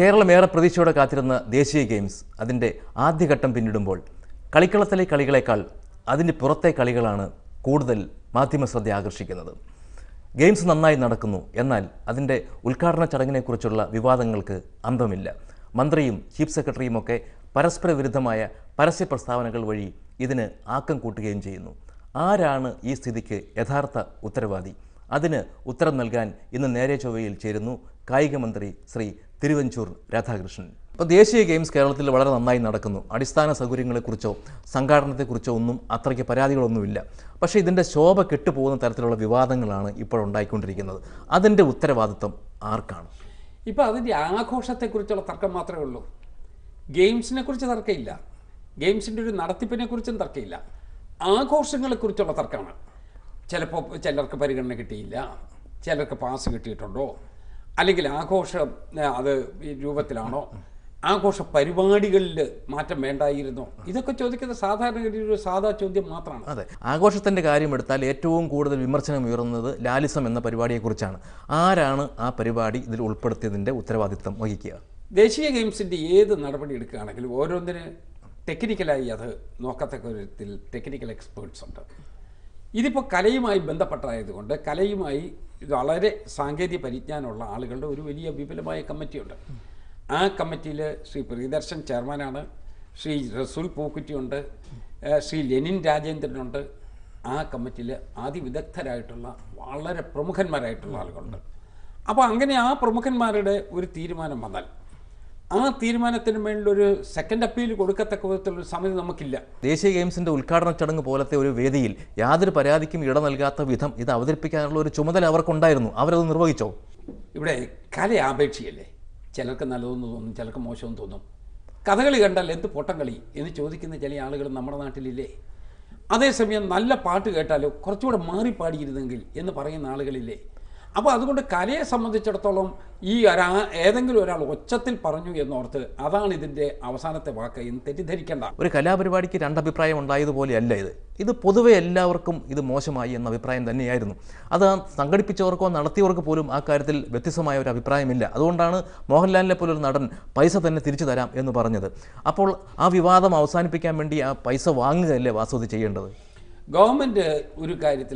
കേരളം ഏറെ പ്രതീക്ഷയോടെ കാത്തിരുന്ന ദേശീയ ഗെയിംസ് അതിൻ്റെ ആദ്യഘട്ടം പിന്നിടുമ്പോൾ കളിക്കളത്തിലെ കളികളെക്കാൾ അതിൻ്റെ പുറത്തെ കളികളാണ് കൂടുതൽ മാധ്യമ ശ്രദ്ധ ആകർഷിക്കുന്നത് ഗെയിംസ് നന്നായി നടക്കുന്നു എന്നാൽ അതിൻ്റെ ഉദ്ഘാടന ചടങ്ങിനെക്കുറിച്ചുള്ള വിവാദങ്ങൾക്ക് അന്തമില്ല മന്ത്രിയും ചീഫ് സെക്രട്ടറിയും ഒക്കെ പരസ്പര വിരുദ്ധമായ പരസ്യ പ്രസ്താവനകൾ വഴി ഇതിന് ആക്കം കൂട്ടുകയും ചെയ്യുന്നു ആരാണ് ഈ സ്ഥിതിക്ക് യഥാർത്ഥ ഉത്തരവാദി അതിന് ഉത്തരം നൽകാൻ ഇന്ന് നേരെ ചൊവ്വയിൽ ചേരുന്നു കായിക മന്ത്രി ശ്രീ തിരുവഞ്ചൂർ രാധാകൃഷ്ണൻ ഇപ്പോൾ ദേശീയ ഗെയിംസ് കേരളത്തിൽ വളരെ നന്നായി നടക്കുന്നു അടിസ്ഥാന സൗകര്യങ്ങളെക്കുറിച്ചോ സംഘാടനത്തെക്കുറിച്ചോ ഒന്നും അത്രയ്ക്ക് പരാതികളൊന്നുമില്ല പക്ഷേ ഇതിൻ്റെ ശോഭ കെട്ടുപോകുന്ന തരത്തിലുള്ള വിവാദങ്ങളാണ് ഇപ്പോൾ ഉണ്ടായിക്കൊണ്ടിരിക്കുന്നത് അതിൻ്റെ ഉത്തരവാദിത്വം ആർക്കാണ് ഇപ്പോൾ അതിൻ്റെ ആഘോഷത്തെക്കുറിച്ചുള്ള തർക്കം മാത്രമേ ഉള്ളൂ ഗെയിംസിനെ കുറിച്ച് തർക്കമില്ല ഗെയിംസിൻ്റെ ഒരു നടത്തിപ്പിനെ കുറിച്ചും തർക്കമില്ല ആഘോഷങ്ങളെക്കുറിച്ചുള്ള തർക്കമാണ് ചിലപ്പോൾ ചിലർക്ക് പരിഗണന കിട്ടിയില്ല ചിലർക്ക് പാസ് കിട്ടിയിട്ടുണ്ടോ അല്ലെങ്കിൽ ആഘോഷം ഏ, അത് ഈ രൂപത്തിലാണോ ആഘോഷ പരിപാടികളിൽ മാറ്റം വേണ്ടായിരുന്നോ ഇതൊക്കെ ചോദിക്കുന്ന സാധാരണഗതിയിൽ ഒരു സാധാ ചോദ്യം മാത്രമാണ് അതെ ആഘോഷത്തിൻ്റെ കാര്യം എടുത്താൽ ഏറ്റവും കൂടുതൽ വിമർശനം ഉയർന്നത് ലാലിസം എന്ന പരിപാടിയെക്കുറിച്ചാണ് ആരാണ് ആ പരിപാടി ഇതിൽ ഉൾപ്പെടുത്തിയതിൻ്റെ ഉത്തരവാദിത്തം വഹിക്കുക ദേശീയ ഗെയിംസിൻ്റെ ഏത് നടപടി എടുക്കുകയാണെങ്കിലും ഓരോന്നിന് ടെക്നിക്കലായി അത് നോക്കത്തക്ക വിധത്തിൽ ടെക്നിക്കൽ എക്സ്പേർട്സ് ഉണ്ട് ഇതിപ്പോൾ കലയുമായി ബന്ധപ്പെട്ടതായതുകൊണ്ട് കലയുമായി വളരെ സാങ്കേതിക പരിജ്ഞാനമുള്ള ആളുകളുടെ ഒരു വലിയ വിപുലമായ കമ്മിറ്റിയുണ്ട് ആ കമ്മിറ്റിയിൽ ശ്രീ പ്രിയദർശൻ ചെയർമാനാണ് ശ്രീ റസൂൽ പൂക്കുറ്റിയുണ്ട് ഏഹ് ശ്രീ ലെനിൻ രാജേന്ദ്രനുണ്ട് ആ കമ്മിറ്റിയിൽ അതിവിദഗ്ധരായിട്ടുള്ള വളരെ പ്രമുഖന്മാരായിട്ടുള്ള ആളുകളുണ്ട് അപ്പോൾ അങ്ങനെ ആ പ്രമുഖന്മാരുടെ ഒരു തീരുമാനം വന്നാൽ ആ തീരുമാനത്തിന് മേളിലൊരു സെക്കൻഡ് അപ്പീൽ കൊടുക്കത്തക്ക വിധത്തിലൊരു സമിതി നമുക്കില്ല ദേശീയ ഗെയിംസിന്റെ ഉദ്ഘാടന ചടങ്ങ് പോലത്തെ ഒരു വേദിയിൽ യാതൊരു പരാതിക്കും ഇട നൽകാത്ത വിധം ഇത് അവതരിപ്പിക്കാനുള്ള ഒരു ചുമതല അവർക്കുണ്ടായിരുന്നു അവരത് നിർവഹിച്ചോ ഇവിടെ കല ആപേക്ഷിയല്ലേ ചിലർക്ക് നല്ലതെന്ന് തോന്നും ചിലർക്ക് മോശമെന്ന് തോന്നും കഥകളി കണ്ടാൽ എന്ത് പൊട്ടം കളി എന്ന് ചോദിക്കുന്ന ചില ആളുകൾ നമ്മുടെ നാട്ടിലില്ലേ അതേസമയം നല്ല പാട്ട് കേട്ടാലോ കുറച്ചുകൂടെ മാറി പാടിയിരുന്നെങ്കിൽ എന്ന് പറയുന്ന ആളുകളില്ലേ അപ്പോൾ അതുകൊണ്ട് കലയെ സംബന്ധിച്ചിടത്തോളം ഈ ഒരാ ഏതെങ്കിലും ഒരാൾ ഒച്ചത്തിൽ പറഞ്ഞു എന്നോർത്ത് അതാണ് ഇതിൻ്റെ അവസാനത്തെ വാക്ക് എന്ന് തെറ്റിദ്ധരിക്കേണ്ട ഒരു കലാപരിപാടിക്ക് രണ്ടഭിപ്രായം ഉണ്ടായതുപോലെയല്ല ഇത് ഇത് പൊതുവെ എല്ലാവർക്കും ഇത് മോശമായി എന്ന അഭിപ്രായം തന്നെയായിരുന്നു അത് ആ സംഘടിപ്പിച്ചവർക്കോ നടത്തിയവർക്ക് പോലും ആ കാര്യത്തിൽ വ്യത്യസ്തമായ ഒരു അഭിപ്രായമില്ല അതുകൊണ്ടാണ് മോഹൻലാലിനെ പോലൊരു നടൻ പൈസ തന്നെ തിരിച്ചു തരാം എന്ന് പറഞ്ഞത് അപ്പോൾ ആ വിവാദം അവസാനിപ്പിക്കാൻ വേണ്ടി ആ പൈസ വാങ്ങുകയല്ലേ വാസുതി ചെയ്യേണ്ടത് ഗവൺമെൻറ് ഒരു കാര്യത്തിൽ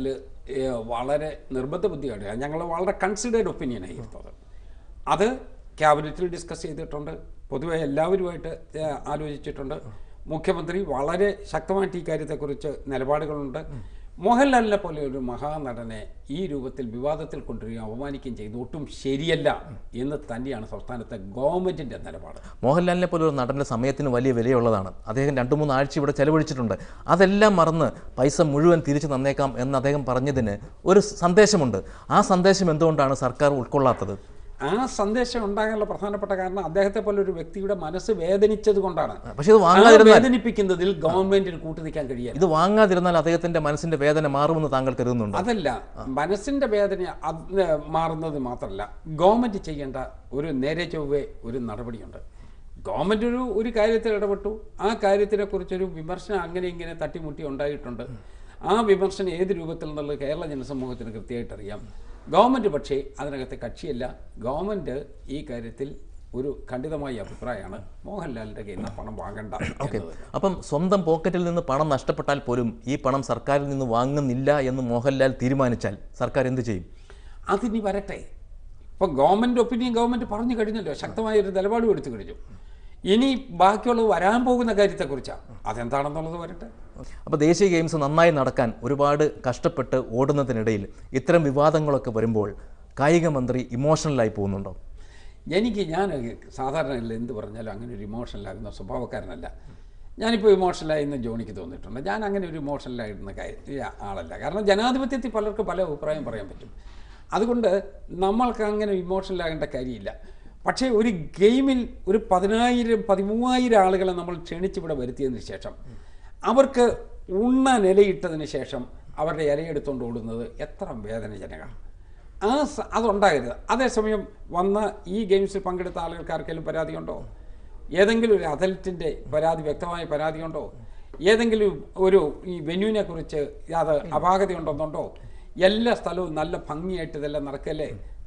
വളരെ നിർബന്ധ ബുദ്ധിയാണ് ഞങ്ങൾ വളരെ കൺസിഡേർഡ് ഒപ്പീനിയൻ ആയിരുന്നത് അത് ക്യാബിനറ്റിൽ ഡിസ്കസ് ചെയ്തിട്ടുണ്ട് പൊതുവെ എല്ലാവരുമായിട്ട് ഏഹ്, ആലോചിച്ചിട്ടുണ്ട് മുഖ്യമന്ത്രി വളരെ ശക്തമായിട്ട് ഈ കാര്യത്തെക്കുറിച്ച് നിലപാടുകളുണ്ട് മോഹൻലാലിനെ പോലെ ഒരു മഹാനടനെ ഈ രൂപത്തിൽ വിവാദത്തിൽ കൊണ്ടുവരികയും അപമാനിക്കുകയും ചെയ്യുന്നത് ഒട്ടും ശരിയല്ല എന്ന് തന്നെയാണ് സംസ്ഥാനത്തെ ഗവൺമെൻറ്റിൻ്റെ നിലപാട് മോഹൻലാലിനെ പോലെ ഒരു നടൻ്റെ സമയത്തിന് വലിയ വിലയുള്ളതാണ് അദ്ദേഹം രണ്ട് മൂന്ന് ആഴ്ച ഇവിടെ ചെലവഴിച്ചിട്ടുണ്ട് അതെല്ലാം മറന്ന് പൈസ മുഴുവൻ തിരിച്ചു തന്നേക്കാം എന്ന് അദ്ദേഹം പറഞ്ഞതിന് ഒരു സന്ദേശമുണ്ട് ആ സന്ദേശം എന്തുകൊണ്ടാണ് സർക്കാർ ഉൾക്കൊള്ളാത്തത് ആ സന്ദേശം ഉണ്ടാകാനുള്ള പ്രധാനപ്പെട്ട കാരണം അദ്ദേഹത്തെ പോലെ ഒരു വ്യക്തിയുടെ മനസ്സ് വേദനിച്ചത് കൊണ്ടാണ് പക്ഷേ ഇത് ആ വാങ്ങാതിരുന്നാൽ വേദനിപ്പിക്കുന്നതിൽ ഗവൺമെന്റിന് കൂട്ടു നിൽക്കാൻ കഴിയില്ല ഇത് വാങ്ങാതിരുന്നാൽ അദ്ദേഹത്തിന്റെ മനസ്സിന്റെ വേദന മാറുമെന്ന് താങ്കൾ കരുതുന്നുണ്ട് അതല്ല മനസ്സിന്റെ വേദന അത് മാറുന്നത് മാത്രമല്ല ഗവൺമെന്റ് ചെയ്യേണ്ട ഒരു നേരെ ചൊവ്വേ ഒരു നടപടിയുണ്ട് ഗവൺമെന്റ് ഒരു ഒരു കാര്യത്തിൽ ഇടപെട്ടു ആ കാര്യത്തിനെ കുറിച്ചൊരു വിമർശനം അങ്ങനെ ഇങ്ങനെ തട്ടിമുട്ടി ഉണ്ടായിട്ടുണ്ട് ആ വിമർശനം ഏത് രൂപത്തിൽ എന്നുള്ളത് കേരള ജനസമൂഹത്തിന് കൃത്യമായിട്ട് അറിയാം ഗവൺമെന്റ് പക്ഷേ അതിനകത്തെ കക്ഷിയല്ല ഗവൺമെന്റ് ഈ കാര്യത്തിൽ ഒരു ഖണ്ഡിതമായ അഭിപ്രായമാണ് മോഹൻലാലിന്റെ കയ്യിൽ നിന്ന് പണം വാങ്ങണ്ട എന്നത്. അപ്പം സ്വന്തം പോക്കറ്റിൽ നിന്ന് പണം നഷ്ടപ്പെട്ടാൽ പോലും ഈ പണം സർക്കാരിൽ നിന്ന് വാങ്ങുന്നില്ല എന്ന് മോഹൻലാൽ തീരുമാനിച്ചാൽ സർക്കാർ എന്ത് ചെയ്യും അതിനി വരട്ടെ ഇപ്പോൾ ഗവൺമെൻറ് ഒപ്പീനിയൻ ഗവൺമെൻറ് പറഞ്ഞു കഴിഞ്ഞല്ലോ ശക്തമായൊരു നിലപാടും എടുത്തു കഴിഞ്ഞു ഇനി ബാക്കിയുള്ളത് വരാൻ പോകുന്ന കാര്യത്തെക്കുറിച്ചാണ് അതെന്താണെന്നുള്ളത് വരട്ടെ അപ്പോൾ ദേശീയ ഗെയിംസ് നന്നായി നടക്കാൻ ഒരുപാട് കഷ്ടപ്പെട്ട് ഓടുന്നതിനിടയിൽ ഇത്തരം വിവാദങ്ങളൊക്കെ വരുമ്പോൾ കായിക മന്ത്രി ഇമോഷണലായി പോകുന്നുണ്ടോ എനിക്ക് ഞാൻ സാധാരണ എന്ത് പറഞ്ഞാലും അങ്ങനെ ഒരു ഇമോഷണലാകുന്ന സ്വഭാവക്കാരനല്ല ഞാനിപ്പോൾ ഇമോഷണലായെന്ന് ജോണിക്ക് തോന്നിയിട്ടുണ്ട് ഞാൻ അങ്ങനെ ഒരു ഇമോഷണലായിരുന്ന കാര്യം ആളല്ല കാരണം ജനാധിപത്യത്തിൽ പലർക്കും പല അഭിപ്രായം പറയാൻ പറ്റും അതുകൊണ്ട് നമ്മൾക്ക് അങ്ങനെ ഇമോഷണലാകേണ്ട കാര്യമില്ല പക്ഷേ ഒരു ഗെയിമിൽ ഒരു പതിനായിരം പതിമൂവായിരം ആളുകളെ നമ്മൾ ക്ഷണിച്ചിവിടെ വരുത്തിയതിന് ശേഷം അവർക്ക് ഉണ്ണ നിലയിട്ടതിന് ശേഷം അവരുടെ ഇലയെടുത്തുകൊണ്ട് ഓടുന്നത് എത്ര വേദനജനകമാണ് ആ സ- അതുണ്ടാകരുത് അതേസമയം വന്ന ഈ ഗെയിംസിൽ പങ്കെടുത്ത ആളുകൾക്ക് ആർക്കെങ്കിലും പരാതിയുണ്ടോ ഏതെങ്കിലും ഒരു അഥലറ്റിൻ്റെ പരാതി വ്യക്തമായ പരാതിയുണ്ടോ ഏതെങ്കിലും ഒരു ഈ വെന്യൂവിനെ കുറിച്ച് അത് അപാകതയുണ്ടെന്നുണ്ടോ എല്ലാ സ്ഥലവും നല്ല ഭംഗിയായിട്ട് ഇതെല്ലാം നടക്കല്ലേ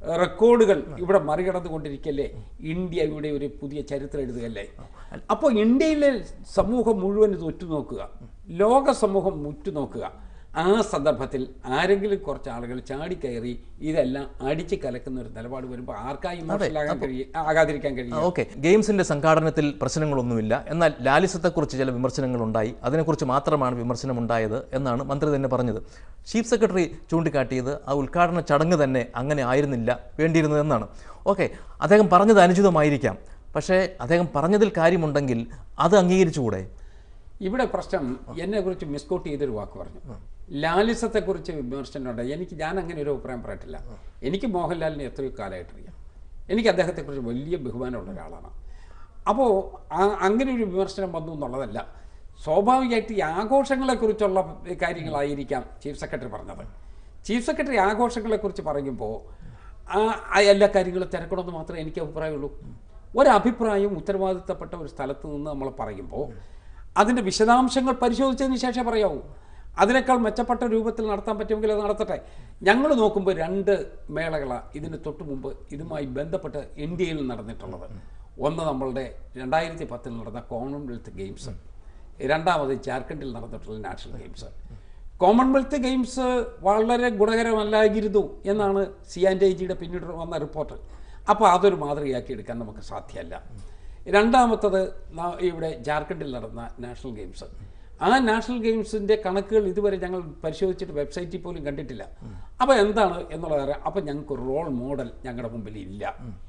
റെക്കോർഡുകൾ ഇവിടെ മറികടന്നുകൊണ്ടിരിക്കല്ലേ ഇന്ത്യ ഇവിടെ ഒരു പുതിയ ചരിത്രം എഴുതുകയല്ലേ അപ്പോൾ ഇന്ത്യയിലെ സമൂഹം മുഴുവൻ ഇത് ഉറ്റുനോക്കുക ലോക സമൂഹം ഉറ്റുനോക്കുക ആ സന്ദർഭത്തിൽ ആരെങ്കിലും കുറച്ച് ആളുകൾ ചാടിക്കയറി ഇതെല്ലാം അടിച്ച് കലക്കുന്ന ഒരു നിലപാട് വരുമ്പോൾ ആർക്കായി ഇമോഷണലാകാൻ കഴിയും ആകാതിരിക്കാൻ കഴിയും ഓക്കെ ഗെയിംസിന്റെ സംഘാടനത്തിൽ പ്രശ്നങ്ങളൊന്നുമില്ല എന്നാൽ ലാലിസത്തെക്കുറിച്ച് ചില വിമർശനങ്ങൾ ഉണ്ടായി അതിനെക്കുറിച്ച് മാത്രമാണ് വിമർശനം ഉണ്ടായത് എന്നാണ് മന്ത്രി തന്നെ പറഞ്ഞത് ചീഫ് സെക്രട്ടറി ചൂണ്ടിക്കാട്ടിയത് ആ ഉദ്ഘാടന ചടങ്ങ് തന്നെ അങ്ങനെ ആയിരുന്നില്ല വേണ്ടിയിരുന്നതെന്നാണ് ഓക്കെ അദ്ദേഹം പറഞ്ഞത് അനുചിതമായിരിക്കാം പക്ഷേ അദ്ദേഹം പറഞ്ഞതിൽ കാര്യമുണ്ടെങ്കിൽ അത് അംഗീകരിച്ചുകൂടെ ഇവിടെ പ്രശ്നം എന്നെ കുറിച്ച് മിസ്കോട്ട് ചെയ്തൊരു വാക്ക് പറഞ്ഞു ലാലിസത്തെക്കുറിച്ച് വിമർശനമുണ്ട് എനിക്ക് ഞാൻ അങ്ങനെ ഒരു അഭിപ്രായം പറയട്ടില്ല എനിക്ക് മോഹൻലാലിനെ എത്രയോ കാലമായിട്ട് അറിയാം എനിക്ക് അദ്ദേഹത്തെക്കുറിച്ച് വലിയ ബഹുമാനമുള്ള ഒരാളാണ് അപ്പോൾ അങ്ങനെ ഒരു വിമർശനം വന്നു എന്നുള്ളതല്ല സ്വാഭാവികമായിട്ട് ഈ ആഘോഷങ്ങളെക്കുറിച്ചുള്ള കാര്യങ്ങളായിരിക്കാം ചീഫ് സെക്രട്ടറി പറഞ്ഞത് ചീഫ് സെക്രട്ടറി ആഘോഷങ്ങളെക്കുറിച്ച് പറയുമ്പോൾ ആ ആ എല്ലാ കാര്യങ്ങളും തിരക്കണമെന്ന് മാത്രമേ എനിക്ക് അഭിപ്രായമുള്ളൂ ഒരഭിപ്രായം ഉത്തരവാദിത്തപ്പെട്ട ഒരു സ്ഥലത്ത് നിന്ന് നമ്മൾ പറയുമ്പോൾ അതിൻ്റെ വിശദാംശങ്ങൾ പരിശോധിച്ചതിന് ശേഷം പറയാവൂ അതിനേക്കാൾ മെച്ചപ്പെട്ട രൂപത്തിൽ നടത്താൻ പറ്റുമെങ്കിൽ അത് നടത്തട്ടെ ഞങ്ങൾ നോക്കുമ്പോൾ രണ്ട് മേളകളാണ് ഇതിന് തൊട്ട് മുമ്പ് ഇതുമായി ബന്ധപ്പെട്ട് ഇന്ത്യയിൽ നടന്നിട്ടുള്ളത് ഒന്ന് നമ്മളുടെ രണ്ടായിരത്തി പത്തിൽ നടന്ന കോമൺവെൽത്ത് ഗെയിംസ് രണ്ടാമത് ജാർഖണ്ഡിൽ നടന്നിട്ടുള്ള നാഷണൽ ഗെയിംസ് കോമൺവെൽത്ത് ഗെയിംസ് വളരെ ഗുണകരമല്ലായിരുന്നു എന്നാണ് സി ആൻഡ് ഐ ജിയുടെ പിന്നീട് വന്ന റിപ്പോർട്ട് അപ്പോൾ അതൊരു മാതൃകയാക്കി എടുക്കാൻ നമുക്ക് സാധ്യമല്ല രണ്ടാമത്തത് ന- ഇവിടെ ജാർഖണ്ഡിൽ നടന്ന നാഷണൽ ഗെയിംസ് ആ നാഷണൽ ഗെയിംസിൻ്റെ കണക്കുകൾ ഇതുവരെ ഞങ്ങൾ പരിശോധിച്ചിട്ട് വെബ്സൈറ്റിൽ പോലും കണ്ടിട്ടില്ല അപ്പോൾ എന്താണ് എന്നുള്ളത് അറിയാം അപ്പോൾ ഞങ്ങൾക്ക് റോൾ മോഡൽ ഞങ്ങളുടെ മുമ്പിൽ ഇല്ല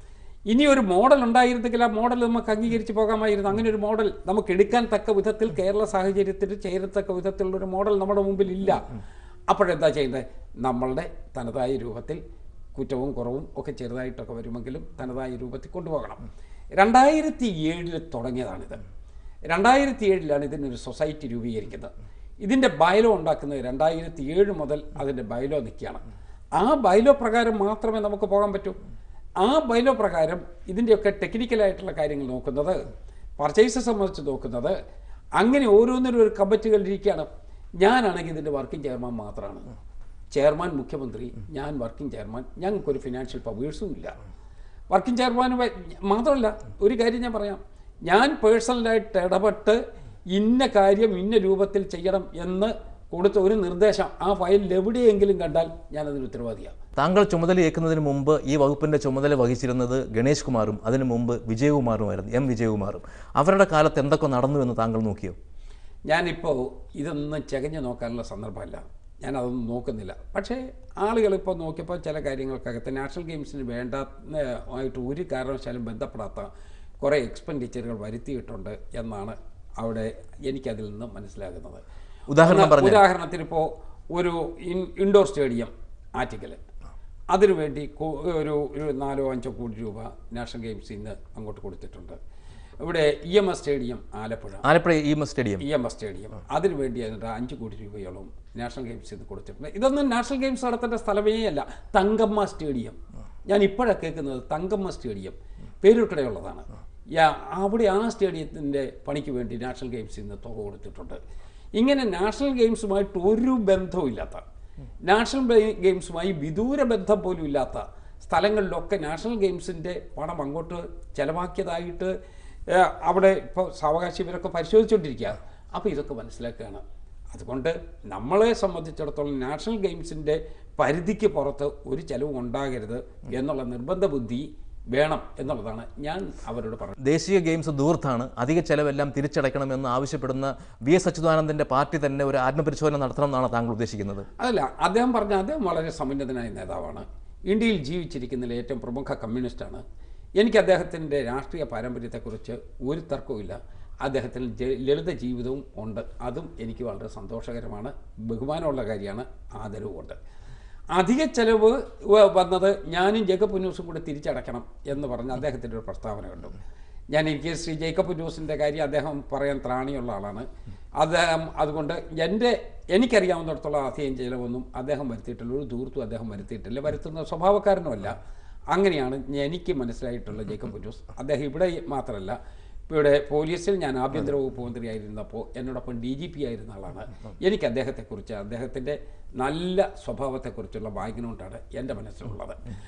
ഇനി ഒരു മോഡൽ ഉണ്ടായിരുന്നെങ്കിൽ ആ മോഡൽ നമുക്ക് അംഗീകരിച്ച് പോകാമായിരുന്നു അങ്ങനെ ഒരു മോഡൽ നമുക്ക് എടുക്കാൻ തക്ക വിധത്തിൽ കേരള സാഹചര്യത്തിൽ ചേരത്തക്ക വിധത്തിലുള്ള ഒരു മോഡൽ നമ്മുടെ മുമ്പിൽ ഇല്ല അപ്പോഴെന്താ ചെയ്യുന്നത് നമ്മളുടെ തനതായ രൂപത്തിൽ കുറ്റവും കുറവും ഒക്കെ ചെറുതായിട്ടൊക്കെ വരുമെങ്കിലും തനതായ രൂപത്തിൽ കൊണ്ടുപോകണം രണ്ടായിരത്തി ഏഴിൽ തുടങ്ങിയതാണിത് രണ്ടായിരത്തി ഏഴിലാണ് ഇതിനൊരു സൊസൈറ്റി രൂപീകരിക്കുന്നത് ഇതിൻ്റെ ബയലോ ഉണ്ടാക്കുന്നത് രണ്ടായിരത്തി ഏഴ് മുതൽ അതിൻ്റെ ബയലോ നിൽക്കുകയാണ് ആ ബയലോ പ്രകാരം മാത്രമേ നമുക്ക് പോകാൻ പറ്റൂ ആ ബൈലോ പ്രകാരം ഇതിൻ്റെയൊക്കെ ടെക്നിക്കലായിട്ടുള്ള കാര്യങ്ങൾ നോക്കുന്നത് പർച്ചേസ് സംബന്ധിച്ച് നോക്കുന്നത് അങ്ങനെ ഓരോന്നിനും ഒരു കമ്മിറ്റികൾ ഇരിക്കുകയാണ് ഞാനാണെങ്കിൽ ഇതിൻ്റെ വർക്കിംഗ് ചെയർമാൻ മാത്രമാണ് ചെയർമാൻ മുഖ്യമന്ത്രി ഞാൻ വർക്കിംഗ് ചെയർമാൻ ഞങ്ങൾക്കൊരു ഫിനാൻഷ്യൽ പവേഴ്സും ഇല്ല വർക്കിംഗ് ചെയർമാൻ മാത്രമല്ല ഒരു കാര്യം ഞാൻ പറയാം ഞാൻ പേഴ്സണലായിട്ട് ഇടപെട്ട് ഇന്ന കാര്യം ഇന്ന രൂപത്തിൽ ചെയ്യണം എന്ന് കൊടുത്ത ഒരു നിർദ്ദേശം ആ ഫയലിൽ എവിടെയെങ്കിലും കണ്ടാൽ ഞാനതിന് ഉത്തരവാദിയാണ് താങ്കൾ ചുമതലയേൽക്കുന്നതിന് മുമ്പ് ഈ വകുപ്പിന്റെ ചുമതല വഹിച്ചിരുന്നത് ഗണേഷ് കുമാറും അതിനു മുമ്പ് വിജയകുമാറുമായിരുന്നു എം വിജയകുമാറും അവരുടെ കാലത്ത് എന്തൊക്കെ നടന്നു എന്ന് താങ്കൾ നോക്കിയോ ഞാനിപ്പോൾ ഇതൊന്നും ചകഞ്ഞ് നോക്കാനുള്ള സന്ദർഭമല്ല ഞാൻ അതൊന്നും നോക്കുന്നില്ല പക്ഷേ ആളുകളിപ്പോൾ നോക്കിയപ്പോൾ ചില കാര്യങ്ങൾക്കകത്ത് നാഷണൽ ഗെയിംസിന് വേണ്ട ഏഹ്, ആയിട്ട് ഒരു കാരണവശാലും ബന്ധപ്പെടാത്ത കുറേ എക്സ്പെൻഡിച്ചറുകൾ വരുത്തിയിട്ടുണ്ട് എന്നാണ് അവിടെ എനിക്കതിൽ നിന്ന് മനസ്സിലാകുന്നത് ഉദാഹരണം ഒന്ന് പറഞ്ഞാൽ? ഉദാഹരണത്തിന് ഇപ്പോൾ ഒരു ഇൻ- ഇൻഡോർ സ്റ്റേഡിയം ആറ്റിക്കൽ അതിനുവേണ്ടി കോ- ഒരു ഒരു നാലോ അഞ്ചോ കോടി രൂപ നാഷണൽ ഗെയിംസിൽ നിന്ന് അങ്ങോട്ട് കൊടുത്തിട്ടുണ്ട് ഇവിടെ E M S stadium Alappuzha Alappuzha E M S stadium E M S stadium അതിനു വേണ്ടി അതിൻ്റെ അഞ്ച് കോടി രൂപയോളം നാഷണൽ ഗെയിംസ് ഇത് കൊടുത്തിട്ടുണ്ട് ഇതൊന്നും നാഷണൽ ഗെയിംസ് നടത്തേണ്ട സ്ഥലമേ അല്ല തങ്കമ്മ സ്റ്റേഡിയം ഞാൻ ഇപ്പോഴാണ് കേൾക്കുന്നത് തങ്കമ്മ സ്റ്റേഡിയം പേരുൾക്കടയുള്ളതാണ് യാ അവിടെ ആ സ്റ്റേഡിയത്തിൻ്റെ പണിക്ക് വേണ്ടി നാഷണൽ ഗെയിംസിൽ നിന്ന് തുക കൊടുത്തിട്ടുണ്ട് ഇങ്ങനെ നാഷണൽ ഗെയിംസുമായിട്ട് ഒരു ബന്ധവും ഇല്ലാത്ത നാഷണൽ ബെ- ഗെയിംസുമായി വിദൂര ബന്ധം പോലും ഇല്ലാത്ത സ്ഥലങ്ങളിലൊക്കെ നാഷണൽ ഗെയിംസിൻ്റെ പണം അങ്ങോട്ട് ചെലവാക്കിയതായിട്ട് ഏഹ്, അവിടെ ഇപ്പോൾ സാവകാശം ഇവരൊക്കെ പരിശോധിച്ചുകൊണ്ടിരിക്കുക അപ്പോൾ ഇതൊക്കെ മനസ്സിലാക്കുകയാണ് അതുകൊണ്ട് നമ്മളെ സംബന്ധിച്ചിടത്തോളം നാഷണൽ ഗെയിംസിൻ്റെ പരിധിക്ക് പുറത്ത് ഒരു ചെലവും ഉണ്ടാകരുത് എന്നുള്ള നിർബന്ധ ബുദ്ധി വേണം എന്നുള്ളതാണ് ഞാൻ അവരോട് പറഞ്ഞത് ദേശീയ ഗെയിംസ് ദൂർത്താണ് അധിക ചെലവെല്ലാം തിരിച്ചടയ്ക്കണമെന്ന് ആവശ്യപ്പെടുന്ന വി എസ് അച്യുതാനന്ദന്റെ പാർട്ടി തന്നെ ഒരു ആത്മപരിശോധന നടത്തണം എന്നാണ് താങ്കൾ ഉദ്ദേശിക്കുന്നത് അതല്ല അദ്ദേഹം പറഞ്ഞ അദ്ദേഹം വളരെ സമുന്നതനായ നേതാവാണ് ഇന്ത്യയിൽ ജീവിച്ചിരിക്കുന്നതിൽ ഏറ്റവും പ്രമുഖ കമ്മ്യൂണിസ്റ്റാണ് എനിക്ക് അദ്ദേഹത്തിൻ്റെ രാഷ്ട്രീയ പാരമ്പര്യത്തെക്കുറിച്ച് ഒരു തർക്കവുമില്ല അദ്ദേഹത്തിന് ജ- ലളിത ജീവിതവും ഉണ്ട് അതും എനിക്ക് വളരെ സന്തോഷകരമാണ് ബഹുമാനമുള്ള കാര്യമാണ് ആദരവുമുണ്ട് അധിക ചെലവ് വ- വന്നത് ഞാനും ജേക്കബ് പുന്നൂസും കൂടെ തിരിച്ചടയ്ക്കണം എന്ന് പറഞ്ഞ് അദ്ദേഹത്തിൻ്റെ ഒരു പ്രസ്താവന കണ്ടു ഞാൻ എനിക്ക് ശ്രീ ജേക്കബ് പുന്നൂസിൻ്റെ കാര്യം അദ്ദേഹം പറയാൻ ത്രാണിയുള്ള ആളാണ് അദ്ദേഹം അതുകൊണ്ട് എൻ്റെ എനിക്കറിയാവുന്നിടത്തോളം അധികം ചിലവൊന്നും അദ്ദേഹം വരുത്തിയിട്ടില്ല ഒരു ദൂർത്തും അദ്ദേഹം വരുത്തിയിട്ടില്ല വരുത്തുന്ന സ്വഭാവക്കാരനുമല്ല അങ്ങനെയാണ് എനിക്ക് മനസ്സിലായിട്ടുള്ള ജേക്കബ് പുന്നൂസ് അദ്ദേഹം ഇവിടെ മാത്രമല്ല ഇവിടെ പോലീസിൽ ഞാൻ ആഭ്യന്തര വകുപ്പ് മന്ത്രിയായിരുന്നപ്പോൾ എന്നോടൊപ്പം ഡി ജി പി ആയിരുന്ന ആളാണ് എനിക്ക് അദ്ദേഹത്തെക്കുറിച്ച് അദ്ദേഹത്തിൻ്റെ നല്ല സ്വഭാവത്തെക്കുറിച്ചുള്ള ബാക്ക്ഗ്രൗണ്ടാണ് എൻ്റെ മനസ്സിലുള്ളത്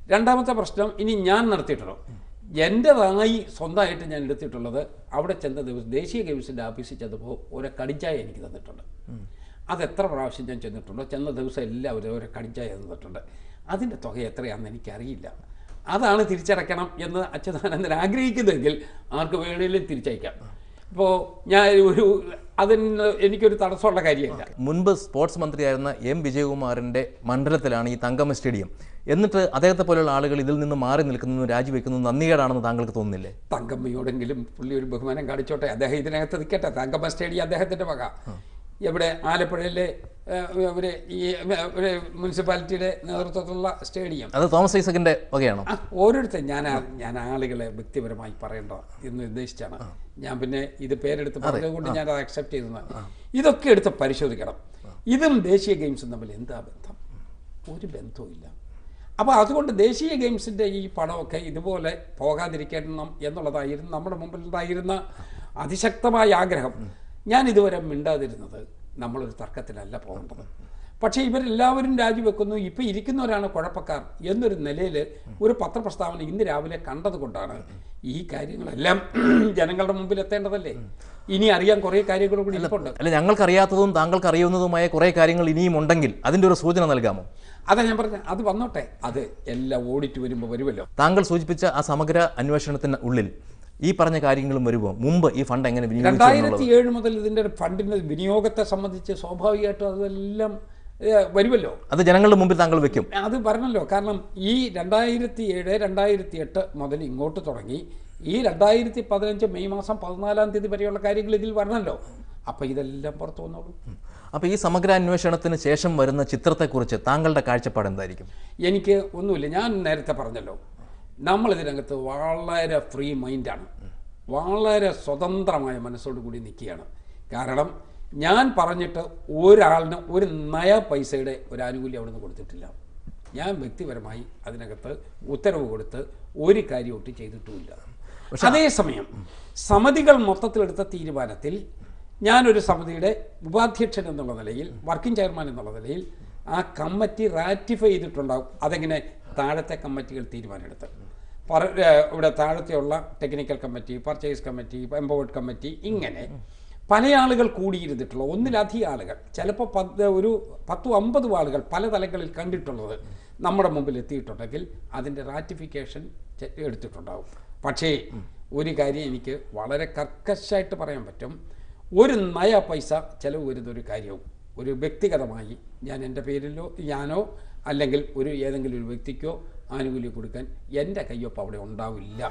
രണ്ടാമത്തെ പ്രശ്നം ഇനി ഞാൻ നടത്തിയിട്ടുള്ളൂ എൻ്റെതായി സ്വന്തമായിട്ട് ഞാൻ എടുത്തിട്ടുള്ളത് അവിടെ ചെന്ന ദിവസം ദേശീയ ഗെയിംസിൻ്റെ ഓഫീസിൽ ചെന്നപ്പോൾ ഒരു കടിച്ചായ എനിക്ക് തന്നിട്ടുണ്ട് അത് എത്ര പ്രാവശ്യം ഞാൻ ചെന്നിട്ടുണ്ടോ ചെന്ന ദിവസം എല്ലാവരും ഒരു കടിച്ചായ തന്നിട്ടുണ്ട് അതിൻ്റെ തുക എത്രയാണെന്ന് എനിക്കറിയില്ല അതാണ് തിരിച്ചടയ്ക്കണം എന്ന് അച്യുതാനന്ദൻ ആഗ്രഹിക്കുന്നെങ്കിൽ ആർക്ക് വേണമെങ്കിലും തിരിച്ചയക്കാം ഇപ്പോൾ ഞാൻ ഒരു അതിന് എനിക്കൊരു തടസ്സമുള്ള കാര്യമില്ല മുൻപ് സ്പോർട്സ് മന്ത്രിയായിരുന്ന എം വിജയകുമാറിന്റെ മണ്ഡലത്തിലാണ് ഈ തങ്കമ്മ സ്റ്റേഡിയം എന്നിട്ട് അദ്ദേഹത്തെ പോലെയുള്ള ആളുകൾ ഇതിൽ നിന്ന് മാറി നിൽക്കുന്നതും രാജിവെക്കുന്നതും നന്ദികേടാണെന്ന് താങ്കൾക്ക് തോന്നുന്നില്ലേ തങ്കമ്മയോടെങ്കിലും പുള്ളി ഒരു ബഹുമാനം കാണിച്ചോട്ടെ അദ്ദേഹം ഇതിനകത്ത് നിൽക്കട്ടെ തങ്കമ്മ സ്റ്റേഡിയം അദ്ദേഹത്തിൻ്റെ വക ഇവിടെ ആലപ്പുഴയിലെ ഏഹ്, ഒരു ഈ ഒരു മുനിസിപ്പാലിറ്റിയുടെ നേതൃത്വത്തിലുള്ള സ്റ്റേഡിയം അത് തോമസ് ഐസക്കിന്റെ വകയാണോ ആ ഓരോരുത്തർ ഞാൻ ആ- ഞാൻ ആളുകളെ വ്യക്തിപരമായി പറയണ്ട എന്ന് ഉദ്ദേശിച്ചാണ് ഞാൻ പിന്നെ ഇത് പേരെടുത്ത് പറഞ്ഞതുകൊണ്ട് ഞാൻ അത് അക്സെപ്റ്റ് ചെയ്തത് ഇതൊക്കെ എടുത്ത് പരിശോധിക്കണം ഇതും ദേശീയ ഗെയിംസും തമ്മിൽ എന്താ ബന്ധം ഒരു ബന്ധവും ഇല്ല അപ്പോൾ അതുകൊണ്ട് ദേശീയ ഗെയിംസിൻ്റെ ഈ പടമൊക്കെ ഇതുപോലെ പോകാതിരിക്കണം എന്നുള്ളതായിരുന്നു നമ്മുടെ മുമ്പിൽ ഉണ്ടായിരുന്ന അതിശക്തമായ ആഗ്രഹം ഞാൻ ഇതുവരെ മിണ്ടാതിരുന്നത് നമ്മളൊരു തർക്കത്തിലല്ല പോകേണ്ടത് പക്ഷേ ഇവരെല്ലാവരും രാജിവെക്കുന്നു ഇപ്പം ഇരിക്കുന്നവരാണ് കുഴപ്പക്കാർ എന്നൊരു നിലയിൽ ഒരു പത്രപ്രസ്താവന ഇന്ന് രാവിലെ കണ്ടതുകൊണ്ടാണ് ഈ കാര്യങ്ങളെല്ലാം ജനങ്ങളുടെ മുമ്പിൽ എത്തേണ്ടതല്ലേ ഇനി അറിയാൻ കുറേ കാര്യങ്ങൾ കൂടി ഇരിപ്പുണ്ട് അല്ല ഞങ്ങൾക്കറിയാത്തതും താങ്കൾക്ക് അറിയാവുന്നതുമായ കുറേ കാര്യങ്ങൾ ഇനിയും ഉണ്ടെങ്കിൽ അതിന്റെ ഒരു സൂചന നൽകാമോ അതാ ഞാൻ പറഞ്ഞ അത് വന്നോട്ടെ അത് എല്ലാം ഓഡിറ്റ് വരുമ്പോൾ വരുമല്ലോ താങ്കൾ സൂചിപ്പിച്ച ആ സമഗ്ര അന്വേഷണത്തിന് ഉള്ളിൽ ഈ പറഞ്ഞ കാര്യങ്ങളും വരുമ്പോൾ മുമ്പ് ഈ ഫണ്ട് എങ്ങനെ വിനിയോഗിച്ചു എന്നുള്ളത് രണ്ടായിരത്തി ഏഴ് മുതൽ ഇതിൻ്റെ ഫണ്ടിൻ്റെ വിനിയോഗത്തെ സംബന്ധിച്ച് സ്വാഭാവികമായിട്ടും അതെല്ലാം ഏ, വരുമല്ലോ അത് ജനങ്ങളുടെ മുമ്പിൽ താങ്കൾ വെക്കും അത് പറഞ്ഞല്ലോ കാരണം ഈ രണ്ടായിരത്തി ഏഴ് രണ്ടായിരത്തി എട്ട് മുതൽ ഇങ്ങോട്ട് തുടങ്ങി ഈ രണ്ടായിരത്തി പതിനഞ്ച് മെയ് മാസം പതിനാലാം തീയതി വരെയുള്ള കാര്യങ്ങൾ ഇതിൽ വരണമല്ലോ അപ്പം ഇതെല്ലാം പുറത്തു വന്നോളൂ അപ്പോൾ ഈ സമഗ്ര അന്വേഷണത്തിന് ശേഷം വരുന്ന ചിത്രത്തെക്കുറിച്ച് താങ്കളുടെ കാഴ്ചപ്പാട് എന്തായിരിക്കും എനിക്ക് ഒന്നുമില്ല ഞാൻ നേരത്തെ പറഞ്ഞല്ലോ നമ്മൾ ഇതിനകത്ത് വളരെ ഫ്രീ മൈൻഡാണ് വളരെ സ്വതന്ത്രമായ മനസ്സോടു കൂടി നിൽക്കുകയാണ് കാരണം ഞാൻ പറഞ്ഞിട്ട് ഒരാളിന് ഒരു നയ പൈസയുടെ ഒരു ആനുകൂല്യം അവിടെ നിന്ന് കൊടുത്തിട്ടില്ല ഞാൻ വ്യക്തിപരമായി അതിനകത്ത് ഉത്തരവ് കൊടുത്ത് ഒരു കാര്യം ഒട്ടും ചെയ്തിട്ടുമില്ല അതേസമയം സമിതികൾ മൊത്തത്തിലെടുത്ത തീരുമാനത്തിൽ ഞാനൊരു സമിതിയുടെ ഉപാധ്യക്ഷൻ എന്നുള്ള നിലയിൽ വർക്കിംഗ് ചെയർമാൻ എന്നുള്ള നിലയിൽ ആ കമ്മിറ്റി റാറ്റിഫൈ ചെയ്തിട്ടുണ്ടാവും അതെങ്ങനെ താഴത്തെ കമ്മിറ്റികൾ തീരുമാനമെടുത്ത് പറ ഏഹ് ഇവിടെ താഴത്തെയുള്ള technical committee purchase committee empowered committee ഇങ്ങനെ പല ആളുകൾ കൂടിയിരുന്നിട്ടുള്ള ഒന്നിലധികം ആളുകൾ ചിലപ്പോൾ പത്ത് ഒരു പത്തും അമ്പതും ആളുകൾ പല തലങ്ങളിൽ കണ്ടിട്ടുള്ളത് നമ്മുടെ മുമ്പിൽ എത്തിയിട്ടുണ്ടെങ്കിൽ അതിൻ്റെ റാറ്റിഫിക്കേഷൻ ചെ- എടുത്തിട്ടുണ്ടാവും പക്ഷേ ഒരു കാര്യം എനിക്ക് വളരെ കർക്കശായിട്ട് പറയാൻ പറ്റും ഒരു നയ പൈസ ചിലവ് വരുന്നൊരു കാര്യവും ഒരു വ്യക്തിഗതമായി ഞാൻ എൻ്റെ പേരിലോ ഞാനോ അല്ലെങ്കിൽ ഒരു ഏതെങ്കിലും ഒരു വ്യക്തിക്കോ ആനുകൂല്യം കൊടുക്കാൻ എൻ്റെ കയ്യൊപ്പം അവിടെ ഉണ്ടാവില്ല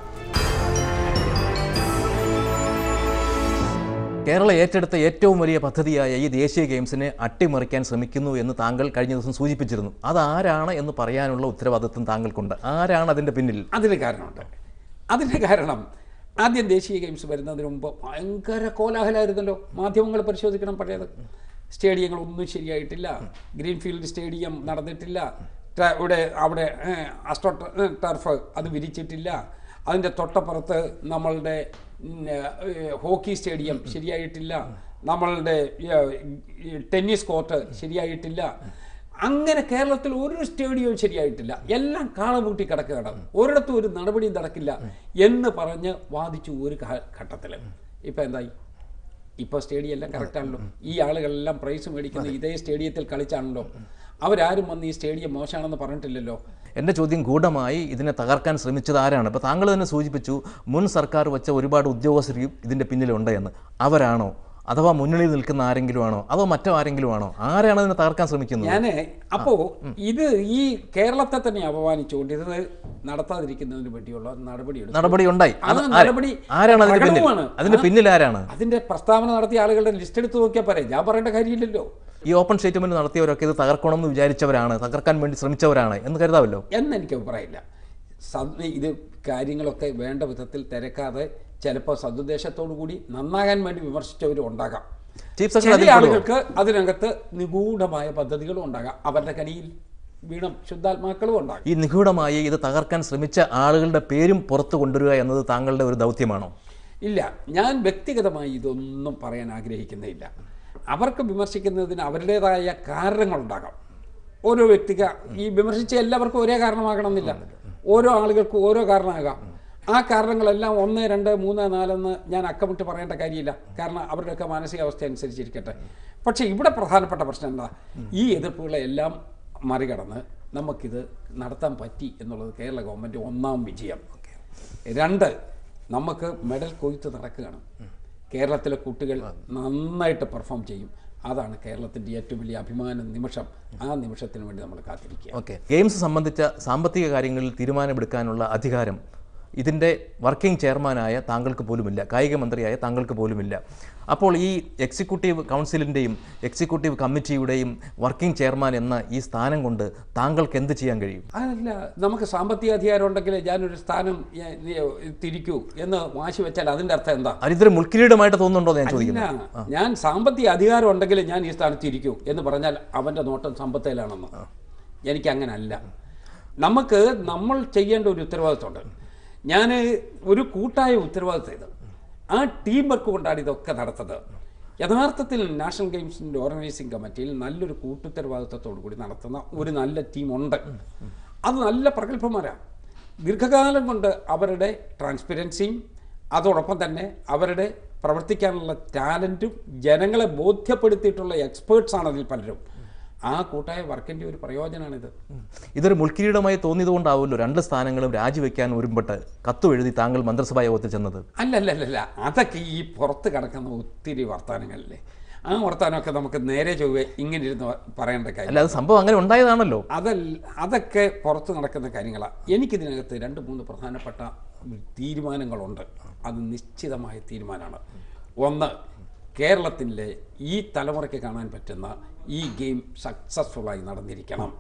കേരളം ഏറ്റെടുത്ത ഏറ്റവും വലിയ പദ്ധതിയായ ഈ ദേശീയ ഗെയിംസിനെ അട്ടിമറിക്കാൻ ശ്രമിക്കുന്നു എന്ന് താങ്കൾ കഴിഞ്ഞ ദിവസം സൂചിപ്പിച്ചിരുന്നു അതാരാണ് എന്ന് പറയാനുള്ള ഉത്തരവാദിത്വം താങ്കൾക്കുണ്ട് ആരാണ് അതിൻ്റെ പിന്നിൽ അതിന് കാരണമുണ്ട് അതിന് കാരണം ആദ്യം ദേശീയ ഗെയിംസ് വരുന്നതിന് മുമ്പ് ഭയങ്കര കോലാഹലമായിരുന്നല്ലോ മാധ്യമങ്ങൾ പരിശോധിക്കണം പഴയത് സ്റ്റേഡിയങ്ങളൊന്നും ശരിയായിട്ടില്ല ഗ്രീൻഫീൽഡ് സ്റ്റേഡിയം നടന്നിട്ടില്ല ട- ഇവിടെ അവിടെ ഏഹ്, അസ്ട്രോ ട- ടർഫ് അത് വിരിച്ചിട്ടില്ല അതിൻ്റെ തൊട്ടപ്പുറത്ത് നമ്മളുടെ ഉം, ഏഹ്, ഹോക്കി സ്റ്റേഡിയം ശരിയായിട്ടില്ല നമ്മളുടെ ഏഹ്, ഈ ടെന്നീസ് കോർട്ട് ശരിയായിട്ടില്ല അങ്ങനെ കേരളത്തിൽ ഒരു സ്റ്റേഡിയവും ശരിയായിട്ടില്ല എല്ലാം കാളപൂട്ടി കിടക്കുകയാണ് ഒരിടത്തും ഒരു നടപടിയും നടക്കില്ല എന്ന് പറഞ്ഞ് വാദിച്ചു ഒരു ഘട്ടത്തിൽ ഇപ്പം എന്തായി ഇപ്പോൾ സ്റ്റേഡിയം എല്ലാം കറക്റ്റാണല്ലോ ഈ ആളുകളെല്ലാം പ്രൈസ് മേടിക്കുന്ന ഇതേ സ്റ്റേഡിയത്തിൽ കളിച്ചാണല്ലോ അവരാരും വന്ന് ഈ സ്റ്റേഡിയം മോശമാണെന്ന് പറഞ്ഞിട്ടില്ലല്ലോ എൻ്റെ ചോദ്യം ഗൂഢമായി ഇതിനെ തകർക്കാൻ ശ്രമിച്ചത് ആരാണ് ഇപ്പോൾ താങ്കൾ തന്നെ സൂചിപ്പിച്ചു മുൻ സർക്കാർ വെച്ച ഒരുപാട് ഉദ്യോഗസ്ഥർ ഇതിൻ്റെ പിന്നിലുണ്ട് എന്ന് അവരാണോ അഥവാ മുന്നണിയിൽ നിൽക്കുന്ന ആരെങ്കിലും ആണോ അതോ മറ്റോ ആരെങ്കിലും ആണോ ആരാണ് ഇതിനെ തകർക്കാൻ ശ്രമിക്കുന്നത് ഞാൻ അപ്പോ ഇത് ഈ കേരളത്തെ തന്നെ അപമാനിച്ചുകൊണ്ട് ഇത് നടത്താതിരിക്കുന്നതിന് വേണ്ടിയുള്ള നടപടി എടുത്തു. നടപടി ഉണ്ടായി ആ അത് ആര്- നടപടി ആരാണ് അതിന്റെ പിന്നിൽ പ്രകടവുമാണ്. അതിന്റെ പിന്നിൽ ആരാണ് അതിന്റെ പ്രസ്താവന നടത്തിയ ആളുകളുടെ ലിസ്റ്റ് എടുത്ത് നോക്കിയാൽ പറയാം ഞാൻ പറയേണ്ട കാര്യമില്ലല്ലോ ഈ ഓപ്പൺ സ്റ്റേറ്റ്മെന്റ് നടത്തിയവരൊക്കെ ഇത് തകർക്കണം എന്ന് വിചാരിച്ചവരാണ് തകർക്കാൻ വേണ്ടി ശ്രമിച്ചവരാണ് എന്ന് കരുതാമല്ലോ എന്ന് എനിക്ക് അഭിപ്രായമില്ല സദ് ഇത് കാര്യങ്ങളൊക്കെ വേണ്ട വിധത്തിൽ തിരക്കാതെ ചിലപ്പോൾ സതുദ്ദേശത്തോടു കൂടി നന്നാകാൻ വേണ്ടി വിമർശിച്ചവരും ഉണ്ടാകാം ചീഫ് സെക്രട്ടറി ചില അതിൽ പെടുവോ? ആളുകൾക്ക് അതിനകത്ത് നിഗൂഢമായ പദ്ധതികളും ഉണ്ടാകാം അവരുടെ കനിയിൽ വീണം ശുദ്ധാത്മാക്കളും ഉണ്ടാകാം ഈ നിഗൂഢമായി ഇത് തകർക്കാൻ ശ്രമിച്ച ആളുകളുടെ പേരും പുറത്തു കൊണ്ടുവരിക എന്നത് താങ്കളുടെ ഒരു ദൗത്യമാണോ ഇല്ല ഞാൻ വ്യക്തിഗതമായി ഇതൊന്നും പറയാൻ ആഗ്രഹിക്കുന്നില്ല അവർക്ക് വിമർശിക്കുന്നതിന് അവരുടേതായ കാരണങ്ങളുണ്ടാകാം ഓരോ വ്യക്തിക്ക് ഈ വിമർശിച്ച എല്ലാവർക്കും ഒരേ കാരണമാകണമെന്നില്ല ഓരോ ആളുകൾക്കും ഓരോ കാരണമാകാം ആ കാരണങ്ങളെല്ലാം ഒന്ന് രണ്ട് മൂന്ന് നാലെന്ന് ഞാൻ അക്കമിട്ട് പറയേണ്ട കാര്യമില്ല കാരണം അവരുടെയൊക്കെ മാനസികാവസ്ഥ അനുസരിച്ചിരിക്കട്ടെ പക്ഷേ ഇവിടെ പ്രധാനപ്പെട്ട പ്രശ്നം എന്താ ഈ എതിർപ്പുകളെല്ലാം മറികടന്ന് നമുക്കിത് നടത്താൻ പറ്റി എന്നുള്ളത് കേരള ഗവൺമെൻറ് ഒന്നാം വിജയം രണ്ട് നമുക്ക് മെഡൽ കൊയ്ത്ത് നടക്കുകയാണ് കേരളത്തിലെ കുട്ടികൾ നന്നായിട്ട് പെർഫോം ചെയ്യും അതാണ് കേരളത്തിൻ്റെ ഏറ്റവും വലിയ അഭിമാന നിമിഷം ആ നിമിഷത്തിന് വേണ്ടി നമ്മൾ കാത്തിരിക്കുക ഓക്കെ ഗെയിംസ് സംബന്ധിച്ച സാമ്പത്തിക കാര്യങ്ങളിൽ തീരുമാനമെടുക്കാനുള്ള അധികാരം ഇതിൻ്റെ വർക്കിംഗ് ചെയർമാനായ താങ്കൾക്ക് പോലുമില്ല കായിക മന്ത്രിയായ താങ്കൾക്ക് പോലുമില്ല അപ്പോൾ ഈ എക്സിക്യൂട്ടീവ് കൗൺസിലിൻ്റെയും എക്സിക്യൂട്ടീവ് കമ്മിറ്റിയുടെയും വർക്കിംഗ് ചെയർമാൻ എന്ന ഈ സ്ഥാനം കൊണ്ട് താങ്കൾക്ക് എന്ത് ചെയ്യാൻ കഴിയും അതല്ല നമുക്ക് സാമ്പത്തിക അധികാരം ഉണ്ടെങ്കിൽ ഞാനൊരു സ്ഥാനം ഏ, നീ തിരിക്കൂ എന്ന് വാശി വെച്ചാൽ അതിൻ്റെ അർത്ഥം എന്താ അതിതൊരു മുൾക്കിരീടമായിട്ട് തോന്നുന്നുണ്ടോ എന്ന് ഞാൻ ചോദിക്കുന്നത് ഇല്ല ഞാൻ സാമ്പത്തിക അധികാരം ഉണ്ടെങ്കിൽ ഞാൻ ഈ സ്ഥാനത്ത് ഇരിക്കൂ എന്ന് പറഞ്ഞാൽ അവൻ്റെ നോട്ടം സമ്പത്തേലാണെന്ന് എനിക്ക് അങ്ങനെ അല്ല നമുക്ക് നമ്മൾ ചെയ്യേണ്ട ഒരു ഉത്തരവാദിത്വമുണ്ട് ഞാൻ ഒരു കൂട്ടായ ഉത്തരവാദിത്വം ഇത് ആ ടീം വർക്ക് കൊണ്ടാണ് ഇതൊക്കെ നടത്തുന്നത് യഥാർത്ഥത്തിൽ നാഷണൽ ഗെയിംസിൻ്റെ ഓർഗനൈസിംഗ് കമ്മിറ്റിയിൽ നല്ലൊരു കൂട്ടുത്തരവാദിത്വത്തോടു കൂടി നടത്തുന്ന ഒരു നല്ല ടീമുണ്ട് അത് നല്ല പ്രഗത്ഭന്മാരാണ് ദീർഘകാലം കൊണ്ട് അവരുടെ ട്രാൻസ്പെറൻസിയും അതോടൊപ്പം തന്നെ അവരുടെ പ്രവർത്തിക്കാനുള്ള ടാലൻറ്റും ജനങ്ങളെ ബോധ്യപ്പെടുത്തിയിട്ടുള്ള എക്സ്പേർട്സാണ് അതിൽ പലരും ആ കൂട്ടായ വർക്കിൻ്റെ ഒരു പ്രയോജനമാണിത് ഇതൊരു മുൾക്കിരീടമായി തോന്നിയതുകൊണ്ടാവുമല്ലോ രണ്ട് സ്ഥാനങ്ങളും രാജിവെക്കാൻ ഒരുമ്പെട്ട് കത്തും എഴുതി താങ്കൾ മന്ത്രിസഭാ യോഗത്തിൽ ചെന്നത് അല്ല അല്ല അല്ല അല്ല അതൊക്കെ ഈ പുറത്ത് കിടക്കുന്ന ഒത്തിരി വർത്തമാനങ്ങളില്ലേ ആ വർത്തമാനമൊക്കെ നമുക്ക് നേരെ ചൊവ്വേ ഇങ്ങനെ ഇരുന്ന് പറയേണ്ട കാര്യം അല്ല അത് സംഭവം അങ്ങനെ ഉണ്ടായതാണല്ലോ അതല്ല അതൊക്കെ പുറത്ത് നടക്കുന്ന കാര്യങ്ങളാണ് എനിക്കിതിനകത്ത് രണ്ട് മൂന്ന് പ്രധാനപ്പെട്ട തീരുമാനങ്ങളുണ്ട് അത് നിശ്ചിതമായ തീരുമാനമാണ് ഒന്ന് കേരളത്തിലെ ഈ തലമുറയ്ക്ക് കാണാൻ പറ്റുന്ന ഈ ഗെയിം സക്സസ്ഫുള്ളായി നടന്നിരിക്കണം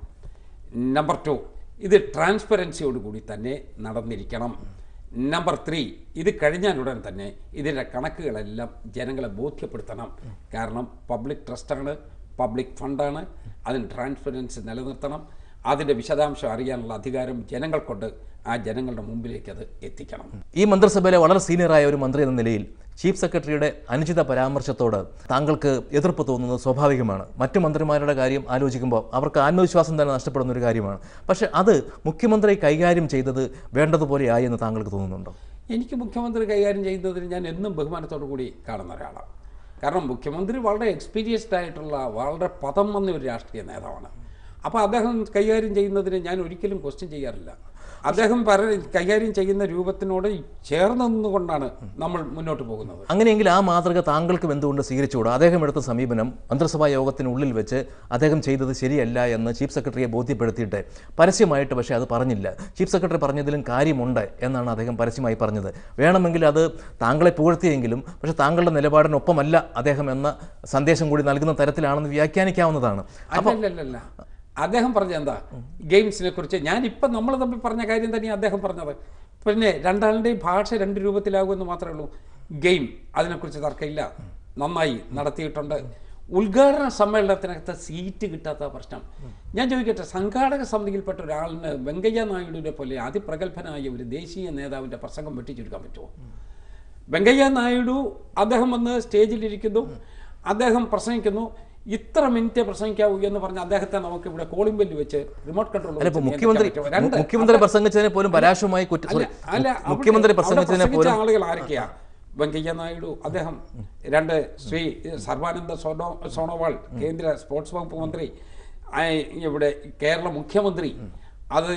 നമ്പർ ടു ഇത് ട്രാൻസ്പെറൻസിയോടുകൂടി തന്നെ നടന്നിരിക്കണം നമ്പർ ത്രീ ഇത് കഴിഞ്ഞാലുടൻ തന്നെ ഇതിൻ്റെ കണക്കുകളെല്ലാം ജനങ്ങളെ ബോധ്യപ്പെടുത്തണം കാരണം പബ്ലിക് ട്രസ്റ്റാണ് പബ്ലിക് ഫണ്ടാണ് അതിന് ട്രാൻസ്പെറൻസി നിലനിർത്തണം അതിൻ്റെ വിശദാംശം അറിയാനുള്ള അധികാരം ജനങ്ങൾക്കുണ്ട് ആ ജനങ്ങളുടെ മുമ്പിലേക്ക് അത് എത്തിക്കണം ഈ മന്ത്രിസഭയിലെ വളരെ സീനിയറായ ഒരു മന്ത്രി എന്ന നിലയിൽ ചീഫ് സെക്രട്ടറിയുടെ അനുചിത പരാമർശത്തോട് താങ്കൾക്ക് എതിർപ്പ് തോന്നുന്നത് സ്വാഭാവികമാണ് മറ്റു മന്ത്രിമാരുടെ കാര്യം ആലോചിക്കുമ്പോൾ അവർക്ക് ആത്മവിശ്വാസം തന്നെ നഷ്ടപ്പെടുന്ന ഒരു കാര്യമാണ് പക്ഷേ അത് മുഖ്യമന്ത്രി കൈകാര്യം ചെയ്തത് വേണ്ടതുപോലെ ആയി എന്ന് താങ്കൾക്ക് തോന്നുന്നുണ്ടോ എനിക്ക് മുഖ്യമന്ത്രി കൈകാര്യം ചെയ്യുന്നതിന് ഞാൻ എന്നും ബഹുമാനത്തോടു കൂടി കാണുന്ന ഒരാളാണ് കാരണം മുഖ്യമന്ത്രി വളരെ എക്സ്പീരിയൻസ്ഡ് ആയിട്ടുള്ള വളരെ പദം വന്ന ഒരു രാഷ്ട്രീയ നേതാവാണ് അപ്പോൾ അദ്ദേഹം കൈകാര്യം ചെയ്യുന്നതിന് ഞാൻ ഒരിക്കലും ക്വസ്റ്റ്യൻ ചെയ്യാറില്ല അദ്ദേഹം പറ കൈകാര്യം ചെയ്യുന്ന രൂപത്തിനോട് ചേർന്ന് നിന്നുകൊണ്ടാണ് നമ്മൾ മുന്നോട്ട് പോകുന്നത് അങ്ങനെയെങ്കിൽ ആ മാതൃക താങ്കൾക്കും എന്തുകൊണ്ട് സ്വീകരിച്ചുകൂടാ അദ്ദേഹം എടുത്ത സമീപനം മന്ത്രിസഭാ യോഗത്തിനുള്ളിൽ വെച്ച് അദ്ദേഹം ചെയ്തത് ശരിയല്ല എന്ന് ചീഫ് സെക്രട്ടറിയെ ബോധ്യപ്പെടുത്തിയിട്ട് പരസ്യമായിട്ട് പക്ഷേ അത് പറഞ്ഞില്ല ചീഫ് സെക്രട്ടറി പറഞ്ഞതിലും കാര്യമുണ്ട് എന്നാണ് അദ്ദേഹം പരസ്യമായി പറഞ്ഞത് വേണമെങ്കിൽ അത് താങ്കളെ പുകഴ്ത്തിയെങ്കിലും പക്ഷേ താങ്കളുടെ നിലപാടിനൊപ്പമല്ല അദ്ദേഹം എന്ന സന്ദേശം കൂടി നൽകുന്ന തരത്തിലാണെന്ന് വ്യാഖ്യാനിക്കാവുന്നതാണ് അല്ലല്ലല്ല അദ്ദേഹം പറഞ്ഞ എന്താ ഗെയിംസിനെ കുറിച്ച് ഞാൻ ഇപ്പം നമ്മൾ തമ്മിൽ പറഞ്ഞ കാര്യം തന്നെയാണ് അദ്ദേഹം പറഞ്ഞത് പിന്നെ രണ്ടാളുടെയും ഭാഷ രണ്ട് രൂപത്തിലാകുമെന്ന് മാത്രമേ ഉള്ളൂ ഗെയിം അതിനെക്കുറിച്ച് തർക്കമില്ല നന്നായി നടത്തിയിട്ടുണ്ട് ഉദ്ഘാടന സമ്മേളനത്തിനകത്ത് സീറ്റ് കിട്ടാത്ത പ്രശ്നം ഞാൻ ചോദിക്കട്ടെ സംഘാടക സമിതിയിൽപ്പെട്ട ഒരാളിന് വെങ്കയ്യ നായിഡുവിനെ പോലെ അതിപ്രഗത്ഭനായ ഒരു ദേശീയ നേതാവിൻ്റെ പ്രസംഗം വെട്ടിച്ചുരുക്കാൻ പറ്റുമോ വെങ്കയ്യ നായിഡു അദ്ദേഹം വന്ന് സ്റ്റേജിലിരിക്കുന്നു അദ്ദേഹം പ്രസംഗിക്കുന്നു ഇത്ര മിനിറ്റ് പ്രസംഗിക്കാവൂ എന്ന് പറഞ്ഞ് അദ്ദേഹത്തെ നമുക്ക് ഇവിടെ കോളിംഗ് ബെല്ല് വെച്ച് റിമോട്ട് കൺട്രോൾ അല്ല ഇപ്പോൾ മുഖ്യമന്ത്രി മുഖ്യമന്ത്രി പ്രസംഗിച്ചതിനെ പോലും പരാശമായി കുറ്റ അല്ല sorry, അല്ല അവിടെ- മുഖ്യമന്ത്രി അവിടെ പ്രസംഗിച്ചതിനെ പ്രസംഗിച്ച പോലും ആളുകൾ ആരൊക്കെയാ വെങ്കയ്യ നായിഡു അദ്ദേഹം രണ്ട് ശ്രീ സർബാനന്ദ സോനോ സോണോവാൾ കേന്ദ്ര സ്പോർട്സ് വകുപ്പ് മന്ത്രി ആ, ഇവിടെ കേരള മുഖ്യമന്ത്രി അത്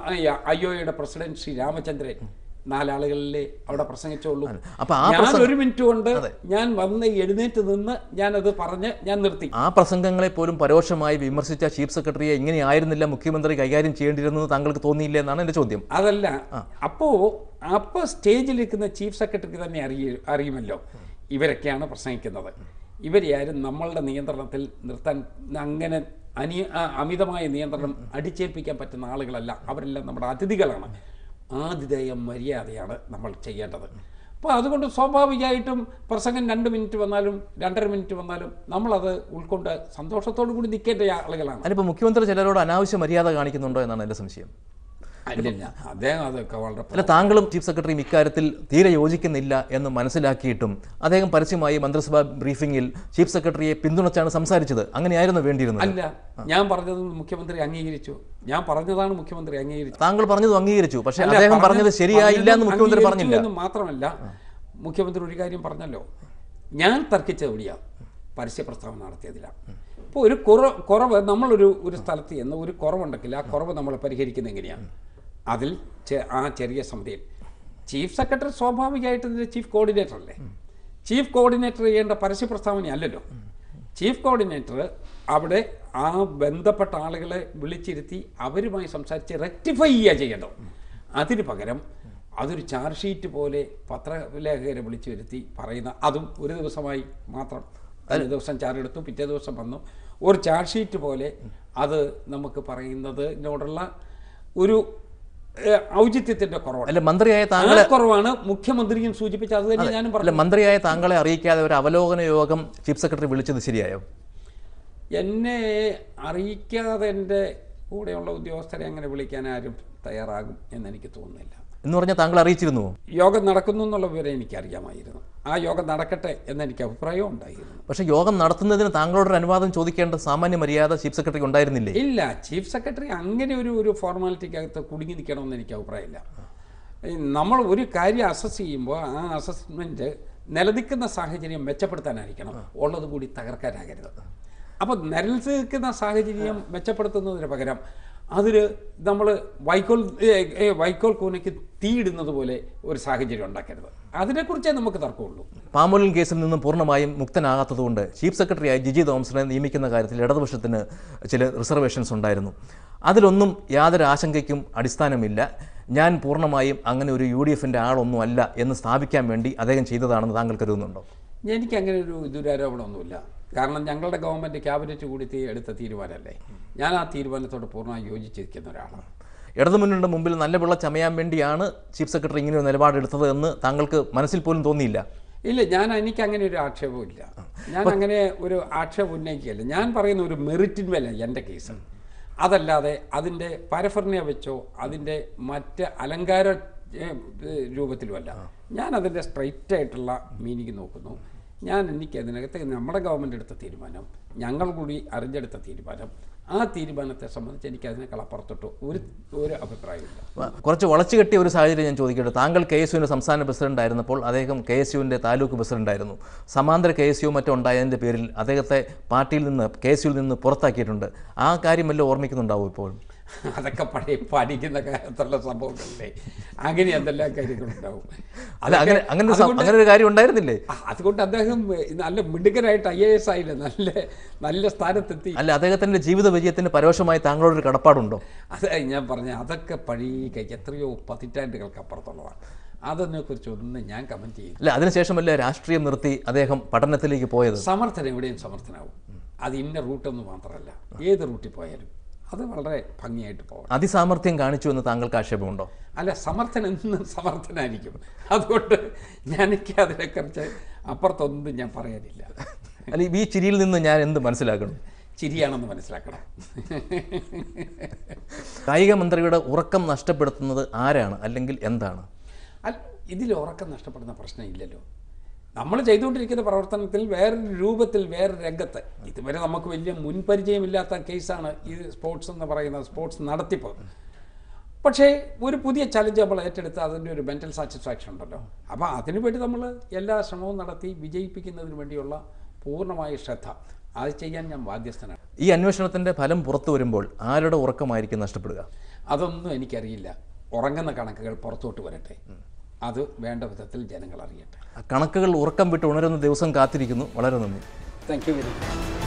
ഐ ഒയുടെ പ്രസിഡന്റ് ശ്രീ രാമചന്ദ്രൻ നാലാളുകളിലെ അവിടെ പ്രസംഗിച്ചുള്ളൂ അപ്പൊ ആ ഞാൻ പ്രസംഗം- ഒരു മിനിറ്റ് കൊണ്ട് ഞാൻ വന്ന് എഴുന്നേറ്റ് നിന്ന് ഞാനത് പറഞ്ഞ് ഞാൻ നിർത്തി ആ പ്രസംഗങ്ങളെ പോലും പരോക്ഷമായി വിമർശിച്ച ചീഫ് സെക്രട്ടറിയെ ഇങ്ങനെയായിരുന്നില്ല മുഖ്യമന്ത്രി കൈകാര്യം ചെയ്യേണ്ടിയിരുന്നത് താങ്കൾക്ക് തോന്നിയില്ല എന്നാണ് എൻ്റെ ചോദ്യം അതല്ല അപ്പോ അപ്പോൾ സ്റ്റേജിലിരിക്കുന്ന ചീഫ് സെക്രട്ടറിക്ക് തന്നെ അറിയ അറിയുമല്ലോ ഇവരൊക്കെയാണ് പ്രസംഗിക്കുന്നത് ഇവരെ ആരും നമ്മളുടെ നിയന്ത്രണത്തിൽ നിർത്താൻ അങ്ങനെ അനി ആ- അമിതമായ നിയന്ത്രണം അടിച്ചേൽപ്പിക്കാൻ പറ്റുന്ന ആളുകളല്ല അവരെല്ലാം നമ്മുടെ അതിഥികളാണ് ആതിഥേയ മര്യാദയാണ് നമ്മൾ ചെയ്യേണ്ടത് അപ്പോൾ അതുകൊണ്ട് സ്വാഭാവികമായിട്ടും പ്രസംഗം രണ്ട് മിനിറ്റ് വന്നാലും രണ്ടര മിനിറ്റ് വന്നാലും നമ്മളത് ഉൾക്കൊണ്ട് സന്തോഷത്തോടു കൂടി നിൽക്കേണ്ട ആളുകളാണ് അതിലിപ്പോൾ മുഖ്യമന്ത്രി ചിലരോട് അനാവശ്യ മര്യാദ കാണിക്കുന്നുണ്ടോ എന്നാണ് എൻ്റെ സംശയം അല്ലില്ല അദ്ദേഹം അതൊക്കെ വളരെ അല്ല താങ്കളും ചീഫ് സെക്രട്ടറിയും ഇക്കാര്യത്തിൽ തീരെ യോജിക്കുന്നില്ല എന്ന് മനസ്സിലാക്കിയിട്ടും അദ്ദേഹം പരസ്യമായി മന്ത്രിസഭാ ബ്രീഫിംഗിൽ ചീഫ് സെക്രട്ടറിയെ പിന്തുണച്ചാണ് സംസാരിച്ചത് അങ്ങനെയായിരുന്നു വേണ്ടിയിരുന്നത് അല്ല ഞാൻ പറഞ്ഞത് മുഖ്യമന്ത്രി അംഗീകരിച്ചു ഞാൻ പറഞ്ഞതാണ് മുഖ്യമന്ത്രി അംഗീകരിച്ചു താങ്കൾ പറഞ്ഞത് അംഗീകരിച്ചു പക്ഷേ അല്ല, അദ്ദേഹം പറഞ്ഞത് പറഞ്ഞത് ശരിയായില്ല എന്ന് പറഞ്ഞത് മുഖ്യമന്ത്രി അംഗീകരിച്ചു പറഞ്ഞില്ല എന്ന് മാത്രമല്ല മുഖ്യമന്ത്രി ഒരു കാര്യം പറഞ്ഞല്ലോ ഞാൻ തർക്കിച്ചത് എവിടെയാണ് പരസ്യ പ്രസ്താവന നടത്തിയതിലാണ് ഇപ്പോൾ ഒരു കുറ കുറവ് നമ്മളൊരു ഒരു സ്ഥലത്ത് ചെന്ന് ഒരു കുറവുണ്ടെങ്കിൽ ആ കുറവ് നമ്മൾ പരിഹരിക്കുന്നത് എങ്ങനെയാണ് അതിൽ ചെ- ആ ചെറിയ സമിതിയിൽ ചീഫ് സെക്രട്ടറി സ്വാഭാവികമായിട്ട് ഇതിൻ്റെ ചീഫ് കോർഡിനേറ്റർ അല്ലേ ചീഫ് കോർഡിനേറ്റർ ചെയ്യേണ്ട പരസ്യ പ്രസ്താവന അല്ലല്ലോ ചീഫ് കോർഡിനേറ്റർ അവിടെ ആ ബന്ധപ്പെട്ട ആളുകളെ വിളിച്ചിരുത്തി അവരുമായി സംസാരിച്ച് റെക്ടിഫൈ ചെയ്യുക ചെയ്യേണ്ടത് അതിന് പകരം അതൊരു ചാർജ് ഷീറ്റ് പോലെ പത്രലേഖകരെ വിളിച്ചു വരുത്തി പറയുന്ന അതും ഒരു ദിവസമായി മാത്രം ഒരു ദിവസം ചാർജ് എടുത്തു പിറ്റേ ദിവസം വന്നു ഒരു ചാർജ് ഷീറ്റ് പോലെ അത് നമുക്ക് പറയുന്നതിനോടുള്ള ഒരു ഏഹ്, ഔചിത്യത്തിന്റെ കുറവാണ് അല്ല മന്ത്രിയായ ആ താങ്കളെ കുറവാണ് മുഖ്യമന്ത്രിയും സൂചിപ്പിച്ചത് അത് തന്നെ ഞാനും പറഞ്ഞു അല്ല മന്ത്രിയായ താങ്കളെ അറിയിക്കാതെ ഒരു അവലോകന യോഗം ചീഫ് സെക്രട്ടറി വിളിച്ചത് ശരിയായോ എന്നെ അറിയിക്കാതെ എൻ്റെ കൂടെയുള്ള ഉദ്യോഗസ്ഥരെ അങ്ങനെ വിളിക്കാൻ ആരും തയ്യാറാകും എന്നെനിക്ക് തോന്നുന്നില്ല എന്ന് പറഞ്ഞാൽ താങ്കൾ അറിയിച്ചിരുന്നുവോ യോഗം നടക്കുന്നു എന്നുള്ള വിവരം എനിക്കറിയാമായിരുന്നു ആ യോഗം നടക്കട്ടെ എന്നെനിക്ക് അഭിപ്രായവും ഉണ്ടായിരുന്നു പക്ഷേ യോഗം നടത്തുന്നതിന് താങ്കളോടൊരു അനുവാദം ചോദിക്കേണ്ട സാമാന്യ മര്യാദ ചീഫ് സെക്രട്ടറിക്ക് ഉണ്ടായിരുന്നില്ലേ ഇല്ല ചീഫ് സെക്രട്ടറി അങ്ങനെ ഒരു ഒരു ഫോർമാലിറ്റിക്കകത്ത് കുടുങ്ങി നിൽക്കണമെന്ന് എനിക്ക് അഭിപ്രായമില്ല ഈ നമ്മൾ ഒരു കാര്യം അസസ് ചെയ്യുമ്പോൾ ആ അസസ്മെൻറ്റ് നിലനിൽക്കുന്ന സാഹചര്യം മെച്ചപ്പെടുത്താനായിരിക്കണം ഉള്ളത് കൂടി തകർക്കാനാകരുത് അപ്പോൾ നിലനിൽക്കുന്ന സാഹചര്യം മെച്ചപ്പെടുത്തുന്നതിന് പകരം അതിൽ നമ്മൾ വൈക്കോൽ ഏ, ഏ, വൈക്കോൽ കൂനയ്ക്ക് തീയിടുന്നത് പോലെ ഒരു സാഹചര്യം ഉണ്ടാക്കരുത് അതിനെക്കുറിച്ചേ നമുക്ക് തർക്കമുള്ളൂ പാമോലിൻ കേസിൽ നിന്നും പൂർണ്ണമായും മുക്തനാകാത്തതുകൊണ്ട് ചീഫ് സെക്രട്ടറിയായി ജിജി തോമസിനെ നിയമിക്കുന്ന കാര്യത്തിൽ ഇടതുപക്ഷത്തിന് ചില റിസർവേഷൻസ് ഉണ്ടായിരുന്നു അതിലൊന്നും യാതൊരു ആശങ്കയ്ക്കും അടിസ്ഥാനമില്ല ഞാൻ പൂർണ്ണമായും അങ്ങനെ ഒരു യു ഡി എഫിൻ്റെ ആളൊന്നും അല്ല എന്ന് സ്ഥാപിക്കാൻ വേണ്ടി അദ്ദേഹം ചെയ്തതാണെന്ന് താങ്കൾ കരുതുന്നുണ്ടോ എനിക്ക് അങ്ങനെ ഒരു ദുരാരോപണമൊന്നുമില്ല കാരണം ഞങ്ങളുടെ ഗവൺമെൻറ് ക്യാബിനറ്റ് കൂടി തീ- എടുത്ത തീരുമാനമല്ലേ ഞാൻ ആ തീരുമാനത്തോട് പൂർണ്ണമായി യോജിച്ചിരിക്കുന്ന ഒരാളാണ് ഇടതുമുന്നണിയുടെ മുമ്പിൽ നല്ല പിള്ള ചമയാൻ വേണ്ടിയാണ് ചീഫ് സെക്രട്ടറി ഇങ്ങനെ ഒരു നിലപാടെടുത്തത് എന്ന് താങ്കൾക്ക് മനസ്സിൽ പോലും തോന്നിയില്ല ഇല്ല ഞാൻ എനിക്ക് അങ്ങനെ ഒരു ആക്ഷേപവും ഇല്ല ഞാൻ അങ്ങനെ ഒരു ആക്ഷേപം ഉന്നയിക്കുകയല്ല ഞാൻ പറയുന്ന ഒരു മെറിറ്റിന്മേല എൻ്റെ കേസ് അതല്ലാതെ അതിൻ്റെ പാരഫർണിയ വെച്ചോ അതിൻ്റെ മറ്റ് അലങ്കാര ഏ, ഏ, രൂപത്തിലുമല്ല ഞാൻ അതിൻ്റെ സ്ട്രൈറ്റ് ആയിട്ടുള്ള മീനിങ് നോക്കുന്നു ഞാൻ എനിക്ക് അതിനകത്ത് നമ്മുടെ ഗവൺമെൻറ് എടുത്ത തീരുമാനം ഞങ്ങൾ കൂടി അറിഞ്ഞെടുത്ത തീരുമാനം ആ തീരുമാനത്തെ സംബന്ധിച്ച് എനിക്ക് അതിനേക്കാൾ അപ്പുറത്തോട്ട് ഒരു ഒരു അഭിപ്രായമില്ല കുറച്ച് വളച്ചു കെട്ടിയ ഒരു സാഹചര്യം ഞാൻ ചോദിക്കട്ടെ താങ്കൾ കെ എസ് യുവിൻ്റെ സംസ്ഥാന പ്രസിഡന്റ് ആയിരുന്നപ്പോൾ അദ്ദേഹം കെ എസ് യുവിൻ്റെ താലൂക്ക് പ്രസിഡന്റ് ആയിരുന്നു സമാന്തര കെ എസ് യു മറ്റോ ഉണ്ടായതിൻ്റെ പേരിൽ അദ്ദേഹത്തെ പാർട്ടിയിൽ നിന്ന് കെ എസ് യുവിൽ നിന്ന് പുറത്താക്കിയിട്ടുണ്ട് ആ കാര്യം വല്ലതും ഓർമ്മിക്കുന്നുണ്ടാവും ഇപ്പോൾ അതൊക്കെ പഴയ പഠിക്കുന്ന കാലത്തുള്ള സംഭവങ്ങളല്ലേ അങ്ങനെ എന്തെല്ലാം കാര്യങ്ങളുണ്ടാവും അല്ല അങ്ങനെ അതൊക്കെ- അങ്ങനെ ഒരു സം- അതുകൊണ്ട് അങ്ങനെ ഒരു കാര്യം ഉണ്ടായിരുന്നില്ലേ ആ, അതുകൊണ്ട് അദ്ദേഹം നല്ല മിടുക്കനായിട്ട് ഐ എ എസ് ആയില്ലേ നല്ല നല്ല സ്ഥാനത്തെത്തി അല്ല അദ്ദേഹത്തിൻ്റെ ജീവിത വിജയത്തിന് പരോക്ഷമായി താങ്കളോടൊരു കടപ്പാടുണ്ടോ അത് ഞാൻ പറഞ്ഞ അതൊക്കെ പഴയ കൈ- എത്രയോ പതിറ്റാണ്ടുകൾക്ക് അപ്പുറത്തുള്ളതാണ് അതിനെക്കുറിച്ച് ഒന്നും ഞാൻ കമൻറ്റ് ചെയ്യും അല്ല അതിനുശേഷമല്ലേ രാഷ്ട്രീയം നിർത്തി അദ്ദേഹം പഠനത്തിലേക്ക് പോയത് സമർത്ഥൻ എവിടെയും സമർത്ഥനാവും അത് ഇന്ന റൂട്ടൊന്നും മാത്രമല്ല ഏത് റൂട്ടിൽ പോയാലും അത് വളരെ ഭംഗിയായിട്ട് പോകണം അതിസാമർഥ്യം കാണിച്ചു എന്ന് താങ്കൾക്ക് ആക്ഷേപമുണ്ടോ അല്ല സമർത്ഥൻ എന്നും സമർത്ഥനായിരിക്കും അതുകൊണ്ട് എനിക്ക് അതിനെക്കുറിച്ച് അപ്പുറത്തൊന്നും ഞാൻ പറയാനില്ല അല്ല ഈ ചിരിയിൽ നിന്ന് ഞാൻ എന്ത് മനസ്സിലാക്കണം ചിരിയാണെന്ന് മനസ്സിലാക്കണം കായിക മന്ത്രിയുടെ ഉറക്കം നഷ്ടപ്പെടുത്തുന്നത് ആരാണ് അല്ലെങ്കിൽ എന്താണ് അല്ല ഇതിൽ ഉറക്കം നഷ്ടപ്പെടുന്ന പ്രശ്നമില്ലല്ലോ നമ്മൾ ചെയ്തുകൊണ്ടിരിക്കുന്ന പ്രവർത്തനത്തിൽ വേറൊരു രൂപത്തിൽ വേറൊരു രംഗത്ത് ഇതുവരെ നമുക്ക് വലിയ മുൻപരിചയമില്ലാത്ത കേസാണ് ഈ സ്പോർട്സ് എന്ന് പറയുന്ന സ്പോർട്സ് നടത്തിപ്പ് പക്ഷേ ഒരു പുതിയ ചലഞ്ച് നമ്മൾ ഏറ്റെടുത്ത് അതിൻ്റെ ഒരു മെൻ്റൽ സാറ്റിസ്ഫാക്ഷൻ ഉണ്ടല്ലോ അപ്പോൾ അതിനുവേണ്ടി നമ്മൾ എല്ലാ ശ്രമവും നടത്തി വിജയിപ്പിക്കുന്നതിന് വേണ്ടിയുള്ള പൂർണ്ണമായ ശ്രദ്ധ അത് ചെയ്യാൻ ഞാൻ ബാധ്യസ്ഥനാണ് ഈ അന്വേഷണത്തിൻ്റെ ഫലം പുറത്തു വരുമ്പോൾ ആരുടെ ഉറക്കമായിരിക്കും നഷ്ടപ്പെടുക അതൊന്നും എനിക്കറിയില്ല ഉറങ്ങുന്ന കണക്കുകൾ പുറത്തോട്ട് വരട്ടെ അത് വേണ്ട വിധത്തിൽ ജനങ്ങൾ അറിയട്ടെ ആ കണക്കുകൾ ഉറക്കം വിട്ട് ഉണരുന്ന ദിവസം കാത്തിരിക്കുന്നു വളരെ നന്ദി താങ്ക് യു വെരി മച്ച്